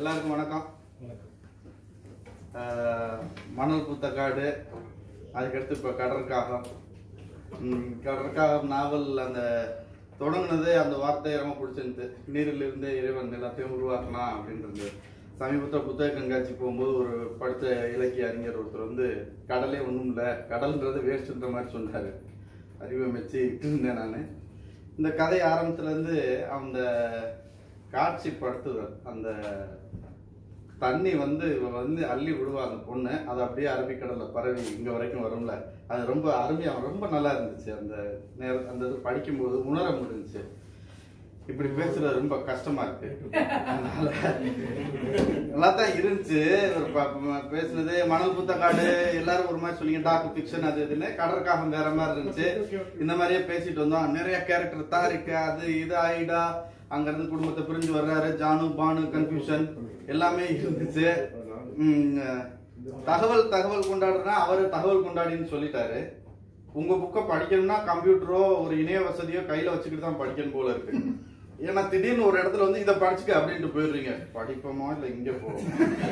எல்லாருக்கும் வணக்கம் ஆஹ், மணல் புத்தக்காடு அதுக்கடுத்து இப்போ கடற்காகம் ம், கடற்காகம் நாவல் அந்த தொடங்குனது அந்த வார்த்தை ரொம்ப பிடிச்சிருந்து நீரிலிருந்து இறைவன் எல்லாத்தையும் உருவாக்கலாம் அப்படின்றது சமீபத்தில் புத்தக கண்காட்சி போகும்போது ஒரு படுத்த இலக்கிய அறிஞர் ஒருத்தர் வந்து கடலே ஒன்றும் இல்லை கடல்ன்றது வேஸ்ட்ன்ற மாதிரி சொன்னார் அறிவை மெச்சி இருந்தேன் நான் இந்த கதை ஆரம்பத்துலேருந்து அந்த காட்சிப்படுத்துதல் அந்த தண்ணி வந்து இவ வந்து அள்ளி விடுவா அந்த பொண்ணு அது அப்படியே அரபிக்கடல்ல பரவி இங்க வரைக்கும் வரும்ல அது ரொம்ப அருமையா ரொம்ப நல்லா இருந்துச்சு அந்த நேர அந்த இது படிக்கும்போது உணர முடிஞ்சுச்சு இப்படி பேசுறது ரொம்ப கஷ்டமா இருக்கு அதனால நல்லா தான் இருந்துச்சு ஒரு ப- ப- பேசுனது மணல் புத்தக்காடு எல்லாரும் ஒரு மாதிரி சொல்லிங்க டாக்கு ஃபிக்ஷன் அது இதுன்னு கடற்காகம் வேற மாதிரி இருந்துச்சு இந்த மாதிரியே பேசிட்டு வந்தோம் நிறைய கேரக்டர் தாரிக்கு அது இது ஆயிடா அங்க இருந்து குடும்பத்தை பிரிஞ்சு வர்றாரு ஜானு பானு கன்ஃபியூஷன் எல்லாமே இருந்துச்சு உம், தகவல் தகவல் கொண்டாடுறா அவரு தகவல் கொண்டாடின்னு சொல்லிட்டாரு உங்க புக்கை படிக்கணும்னா கம்ப்யூட்டரோ ஒரு இணைய வசதியோ கையில வச்சுக்கிட்டு தான் படிக்கணும் போல இருக்கு ஏன்னா திடீர்னு ஒரு இடத்துல வந்து இதை படிச்சுக்க அப்படின்ட்டு போயிடுறீங்க படிப்போமா இல்ல இங்க போவோம்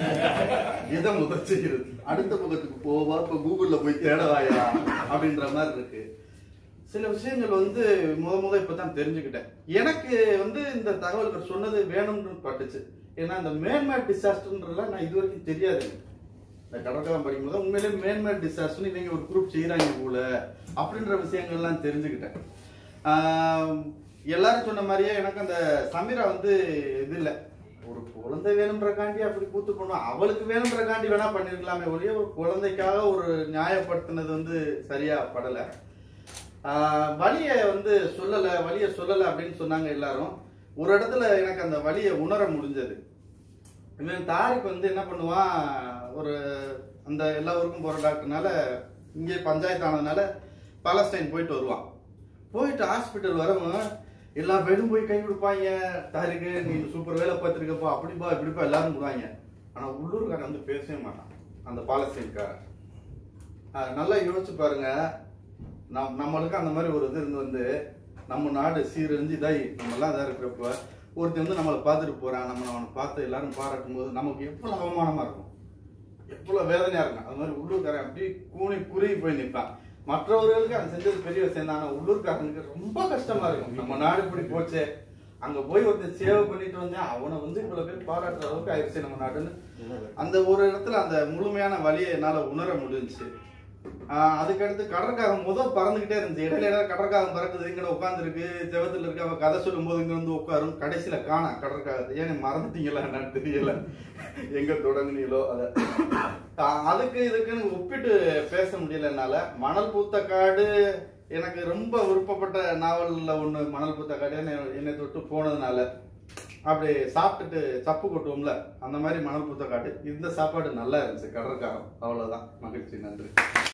இதை முதல் செய்கிறது அடுத்த பக்கத்துக்கு போவா இப்ப கூகுள்ல போய் தேடவாயா அப்படின்ற மாதிரி இருக்கு சில விஷயங்கள் வந்து முத முத இப்பதான் தெரிஞ்சுக்கிட்டேன் எனக்கு வந்து இந்த தகவல்கள் சொன்னது வேணும்னு பட்டுச்சு ஏன்னா இந்த மேன்மேட் டிசாஸ்டர்ன்றதுலாம் நான் இது வரைக்கும் தெரியாது எனக்கு. இந்த கடற்கரம் படிக்கும்போது உண்மையிலேயே மேன்மேட் டிசாஸ்டர் இவங்க ஒரு குரூப் செய்யறாங்க போல அப்படின்ற விஷயங்கள்லாம் தெரிஞ்சுக்கிட்டேன் ஆஹ் எல்லாரும் சொன்ன மாதிரியே எனக்கு அந்த சமீரா வந்து இது இல்லை ஒரு குழந்தை வேணுன்றக்காண்டி அப்படி கூத்து பண்ணுவோம் அவளுக்கு வேணுன்றக்காண்டி வேணா பண்ணிருக்கலாமே ஒழிய ஒரு குழந்தைக்காக ஒரு நியாயப்படுத்தினது வந்து சரியா படலை ஆஹ் வலியை வந்து சொல்லல வலியை சொல்லல அப்படின்னு சொன்னாங்க எல்லாரும் ஒரு இடத்துல எனக்கு அந்த வலியை உணர முடிஞ்சது இவன் தாரிக் வந்து என்ன பண்ணுவான் ஒரு அந்த எல்லா ஊருக்கும் போற டாக்டர்னால இங்கே பஞ்சாயத்து ஆனதுனால பாலஸ்டைன் போயிட்டு வருவான் போயிட்டு ஹாஸ்பிட்டல் வரவன் எல்லா பேரும் போய் கை கொடுப்பாங்க தாரிக்கு நீ சூப்பர் வேலை பார்த்துருக்கப்பா அப்படிப்பா இப்படிப்பா எல்லாரும் போடுவாங்க ஆனா உள்ளூர்காரன் வந்து பேசவே மாட்டான் அந்த பாலஸ்டைன்காரன் ஆஹ் நல்லா யோசிச்சு பாருங்க நம் நம்மளுக்கு அந்த மாதிரி ஒரு இது இருந்து வந்து நம்ம நாடு சீரழிஞ்சு இதாகி நம்ம எல்லாம் இதாக இருக்கிறப்ப ஒருத்தன் வந்து நம்மளை பார்த்துட்டு போறான் நம்ம அவனை பார்த்து எல்லாரும் பாராட்டும் போது நமக்கு எவ்வளவு அவமானமா இருக்கும் எவ்வளவு வேதனையா இருக்கும் அது மாதிரி உள்ளூர்காரன் அப்படியே கூனி குறுகி போய் நிற்பான் மற்றவர்களுக்கு அது செஞ்சது பெரிய விஷயம் தான் ஆனா உள்ளூர்காரனுக்கு ரொம்ப கஷ்டமா இருக்கும் நம்ம நாடு இப்படி போச்சே அங்க போய் ஒருத்தன் சேவை பண்ணிட்டு வந்தேன் அவனை வந்து இவ்வளவு பேர் பாராட்டுற அளவுக்கு ஆயிடுச்சு நம்ம நாடுன்னு அந்த ஒரு இடத்துல அந்த முழுமையான வழியை என்னால உணர முடிஞ்சுச்சு ஆஹ் அதுக்கடுத்து கடற்காகம் முதல் பறந்துகிட்டே இருந்துச்சு இடையில இடையில கடற்காகம் பறக்குது இங்க உட்காந்துருக்கு செவத்துல இருக்கு அவன் கதை சொல்லும் போது இங்க வந்து உட்காரும் கடைசியில காணா கடற்காகத்தை ஏன் மறந்துட்டீங்களா என்னன்னு தெரியல எங்க தொடங்குனீங்களோ அத ஆஹ் அதுக்கு இதுக்குன்னு ஒப்பிட்டு பேச முடியல என்னால மணல் பூத்த காடு எனக்கு ரொம்ப விருப்பப்பட்ட நாவல்ல ஒண்ணு மணல் பூத்த காடு என்னை என்னை தொட்டு போனதுனால அப்படி சாப்பிட்டுட்டு சப்பு கொட்டுவோம்ல அந்த மாதிரி மணல் பூத்த காடு இந்த சாப்பாடு நல்லா இருந்துச்சு கடற்காரம் அவ்வளவுதான் மகிழ்ச்சி நன்றி